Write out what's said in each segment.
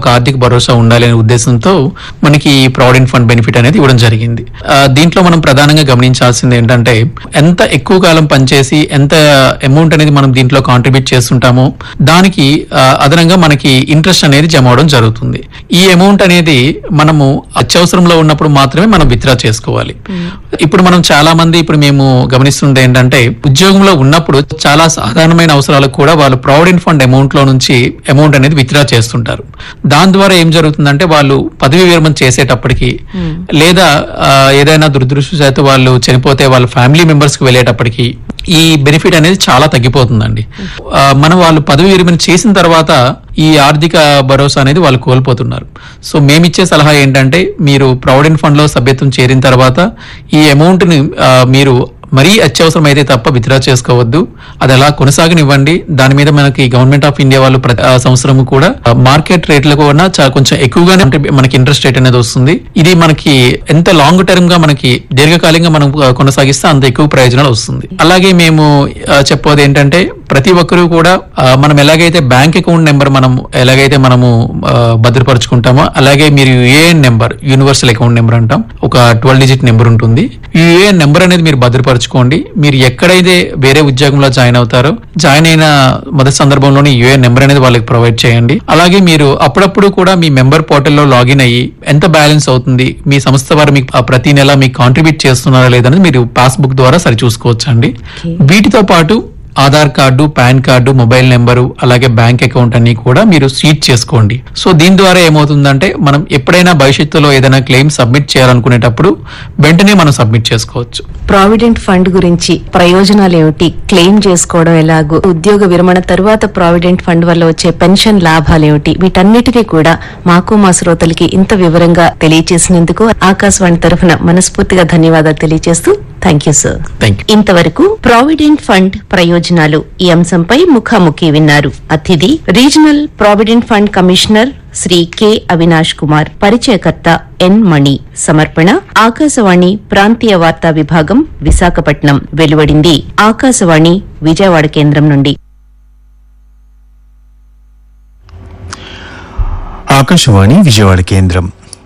ఒక ఆర్థిక భరోసా ఉండాలి అనే ఉద్దేశంతో మనకి ఈ ప్రావిడెంట్ ఫండ్ బెనిఫిట్ అనేది ఇవ్వడం జరిగింది ఆ, దీంట్లో మనం ప్రధానంగా గమనించాల్సింది ఏంటంటే ఎంత ఎక్కువ కాలం పనిచేసి ఎంత అమౌంట్ అనేది మనం దీంట్లో కాంట్రిబ్యూట్ చేస్తుంటామో దానికి ఆ, అదనంగా మనకి ఇంట్రెస్ట్ అనేది జమ అవడం జరుగుతుంది ఈ అమౌంట్ అనేది మనము అత్యవసరంలో ఉన్నప్పుడు మాత్రమే మనం విత్డ్రా చేసుకోవాలి ఇప్పుడు మనం చాలా మంది ఇప్పుడు మేము గమనిస్తుంది ఏంటంటే ఉద్యోగంలో ఉన్నప్పుడు చాలా సాధారణమైన అవసరాలకు కూడా వాళ్ళు ప్రావిడెంట్ ఫండ్ అమౌంట్ లో నుంచి అమౌంట్ అనేది విత్డ్రా చేస్తుంటారు దాని ద్వారా ఏం జరుగుతుందంటే వాళ్ళు పదవి విరమణ చేసేటప్పటికి లేదా ఆ, ఏదైనా దురదృష్టవశాత్తు వాళ్ళు చనిపోతే వాళ్ళ ఫ్యామిలీ మెంబర్స్ కి వెళ్ళేటప్పటికి ఈ బెనిఫిట్ అనేది చాలా తగ్గిపోతుందండి ఆ, మనం వాళ్ళు పదవి విరమణ చేసిన తర్వాత ఈ ఆర్థిక భరోసా అనేది వాళ్ళు కోల్పోతున్నారు సో మేమిచ్చే సలహా ఏంటంటే మీరు ప్రావిడెంట్ ఫండ్ లో సభ్యత్వం చేరిన తర్వాత ఈ అమౌంట్ ని ఆ, మీరు మరీ అత్యవసరం అయితే తప్ప విత్డ్రా చేసుకోవద్దు అది అలా కొనసాగనివ్వండి దాని మీద మనకి గవర్నమెంట్ ఆఫ్ ఇండియా వాళ్ళు ప్రతి ఆ, సంవత్సరం కూడా మార్కెట్ రేట్లకు కన్నా చాలా కొంచెం ఎక్కువగానే అంటే మనకి ఇంట్రెస్ట్ రేట్ అనేది వస్తుంది ఇది మనకి ఎంత లాంగ్ టర్మ్ గా మనకి దీర్ఘకాలికంగా మనం ఆ, కొనసాగిస్తే అంత ఎక్కువ ప్రయోజనాలు వస్తుంది అలాగే మేము ఆ, చెప్పేది ఏంటంటే ప్రతి ఒక్కరూ కూడా ఆ, మనం ఎలాగైతే బ్యాంక్ అకౌంట్ నెంబర్ మనం ఎలాగైతే మనము ఆ, భద్రపరుచుకుంటామో అలాగే మీరు UAN number universal account number అంటాం ఒక ట్వెల్వ్ డిజిట్ నెంబర్ ఉంటుంది ఈ యుఏఎన్ నెంబర్ అనేది మీరు భద్రపరచుకోండి మీరు ఎక్కడైతే వేరే ఉద్యోగంలో జాయిన్ అవుతారో జాయిన్ అయిన మొదటి సందర్భంలోనే యుఏఎన్ నెంబర్ అనేది వాళ్ళకి ప్రొవైడ్ చేయండి అలాగే మీరు అప్పుడప్పుడు కూడా మీ మెంబర్ పోర్టల్లో లాగిన్ అయ్యి ఎంత బ్యాలెన్స్ అవుతుంది మీ సంస్థ వారు మీకు ఆ ప్రతి నెల మీకు కాంట్రిబ్యూట్ చేస్తున్నారా లేదని మీరు పాస్బుక్ ద్వారా సరి చూసుకోవచ్చండి వీటితో పాటు Aadhaar card PAN card mobile number అలాగే బ్యాంక్ అకౌంట్ అన్ని కూడా మీరు సీట్ చేసుకోండి సో దీని ద్వారా ఏమవుతుందంటే మనం ఎప్పుడైనా భవిష్యత్తులో ఏదైనా క్లెయిమ్ సబ్మిట్ చేయాలనుకునేటప్పుడు వెంటనే మనం సబ్మిట్ చేసుకోవచ్చు ప్రావిడెంట్ ఫండ్ గురించి ప్రయోజనాలు ఏమిటి క్లెయిమ్ చేసుకోవడం ఎలాగో ఉద్యోగ విరమణ తరువాత ప్రావిడెంట్ ఫండ్ వల్ల వచ్చే పెన్షన్ లాభాలు ఏమిటి వీటన్నిటినీ కూడా మాకు మా శ్రోతలకి ఇంత వివరంగా తెలియజేసినందుకు ఆకాశవాణి తరఫున మనస్ఫూర్తిగా ధన్యవాదాలు తెలియజేస్తూ thank you sir thank you ఇంతవరకు ప్రావిడెంట్ ఫండ్ ప్రయోజనాలు ఈ అంశంపై ముఖాముఖి విన్నారు అతిథి regional provident fund commissioner Shri K Avinash Kumar పరిచయకర్త ఎన్ మణి సమర్పణ ఆకాశవాణి ప్రాంతీయ వార్తా విభాగం విశాఖపట్నం వెలువడింది ఆకాశవాణి విజయవాడ కేంద్రం నుండి ఆకాశవాణి విజయవాడ కేంద్రం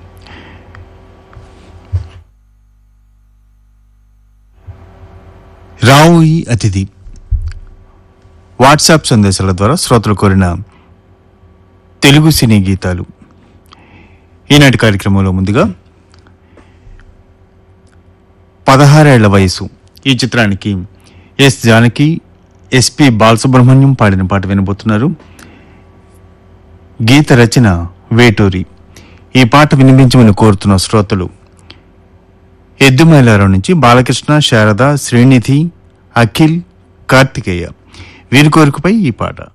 రావుయి అతిథి వాట్సాప్ సందేశాల ద్వారా శ్రోతలు కోరిన తెలుగు సినీ గీతాలు ఈనాటి కార్యక్రమంలో ముందుగా పదహారేళ్ల వయసు ఈ చిత్రానికి ఎస్ జానకి ఎస్పి బాలసుబ్రహ్మణ్యం పాడిన పాట వినబోతున్నారు గీత రచన వేటూరి ఈ పాట వినిపించమని కోరుతున్న శ్రోతలు ఎద్దుమైలారం నుంచి బాలకృష్ణ శారద శ్రీనిధి అఖిల్ కార్తికేయ వీరి కోరికపై ఈ పాట